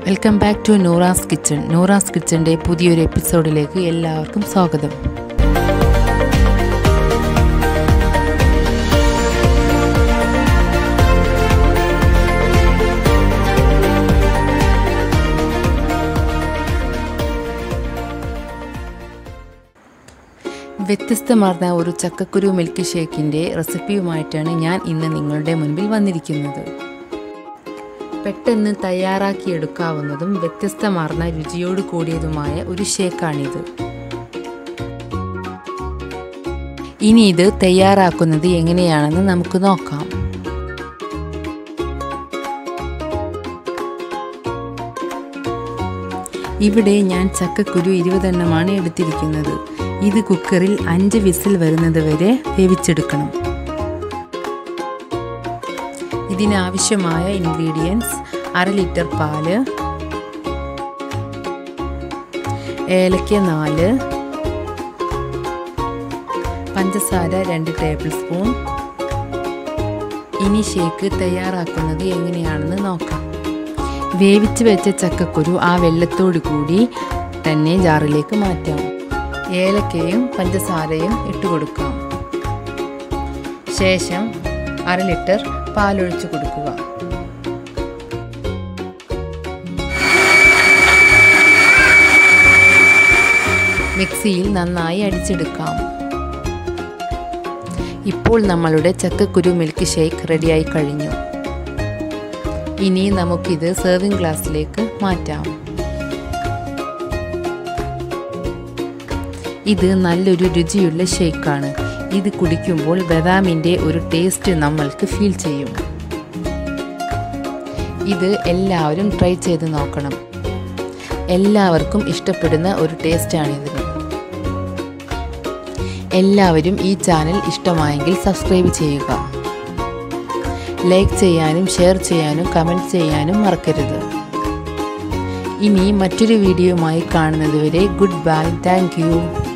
welcome back to Noora's kitchen Noora's കിച്ചൻ്റെ പുതിയൊരു എപ്പിസോഡിലേക്ക് എല്ലാവർക്കും സ്വാഗതം വ്യത്യസ്തമാർന്ന ഒരു ചക്കക്കുരു മിൽക്ക് ഷേക്കിൻ്റെ റെസിപ്പിയുമായിട്ടാണ് ഞാൻ ഇന്ന് നിങ്ങളുടെ മുൻപിൽ വന്നിരിക്കുന്നത് പെട്ടെന്ന് തയ്യാറാക്കിയെടുക്കാവുന്നതും വ്യത്യസ്തമാർന്ന രുചിയോട് കൂടിയതുമായ ഒരു ഷേക്കാണിത് ഇനി ഇത് തയ്യാറാക്കുന്നത് എങ്ങനെയാണെന്ന് നമുക്ക് നോക്കാം ഇവിടെ ഞാൻ ചക്കക്കുരു ഇരുപതെണ്ണമാണ് എടുത്തിരിക്കുന്നത് ഇത് കുക്കറിൽ അഞ്ച് വിസിൽ വരുന്നത് വരെ വേവിച്ചെടുക്കണം ഇതിനാവശ്യമായ ഇൻഗ്രീഡിയൻസ് അര ലിറ്റർ പാല് ഏലക്ക നാല് പഞ്ചസാര രണ്ട് ടേബിൾ സ്പൂൺ ഇനി ഷേക്ക് തയ്യാറാക്കുന്നത് എങ്ങനെയാണെന്ന് നോക്കാം വേവിച്ച് വെച്ച ചക്കക്കുരു ആ വെള്ളത്തോടു കൂടി തന്നെ ജാറിലേക്ക് മാറ്റാം ഏലക്കയും പഞ്ചസാരയും ഇട്ട് കൊടുക്കാം ശേഷം അര ലിറ്റർ പാലൊഴിച്ച് കൊടുക്കുക മിക്സിയിൽ നന്നായി അടിച്ചെടുക്കാം ഇപ്പോൾ നമ്മളുടെ ചക്കക്കുരു മിൽക്ക് ഷേക്ക് റെഡിയായി കഴിഞ്ഞു ഇനി നമുക്കിത് സെർവിംഗ് ഗ്ലാസ്സിലേക്ക് മാറ്റാം ഇത് നല്ലൊരു രുചിയുള്ള ഷേക്കാണ് ഇത് കുടിക്കുമ്പോൾ ബദാമിൻ്റെ ഒരു ടേസ്റ്റ് നമ്മൾക്ക് ഫീൽ ചെയ്യും ഇത് എല്ലാവരും ട്രൈ ചെയ്ത് നോക്കണം എല്ലാവർക്കും ഇഷ്ടപ്പെടുന്ന ഒരു ടേസ്റ്റാണിത് എല്ലാവരും ഈ ചാനൽ ഇഷ്ടമായെങ്കിൽ സബ്സ്ക്രൈബ് ചെയ്യുക ലൈക്ക് ചെയ്യാനും ഷെയർ ചെയ്യാനും കമൻറ്റ് ചെയ്യാനും മറക്കരുത് ഇനി മറ്റൊരു വീഡിയോയുമായി കാണുന്നതുവരെ ഗുഡ് ബൈ താങ്ക്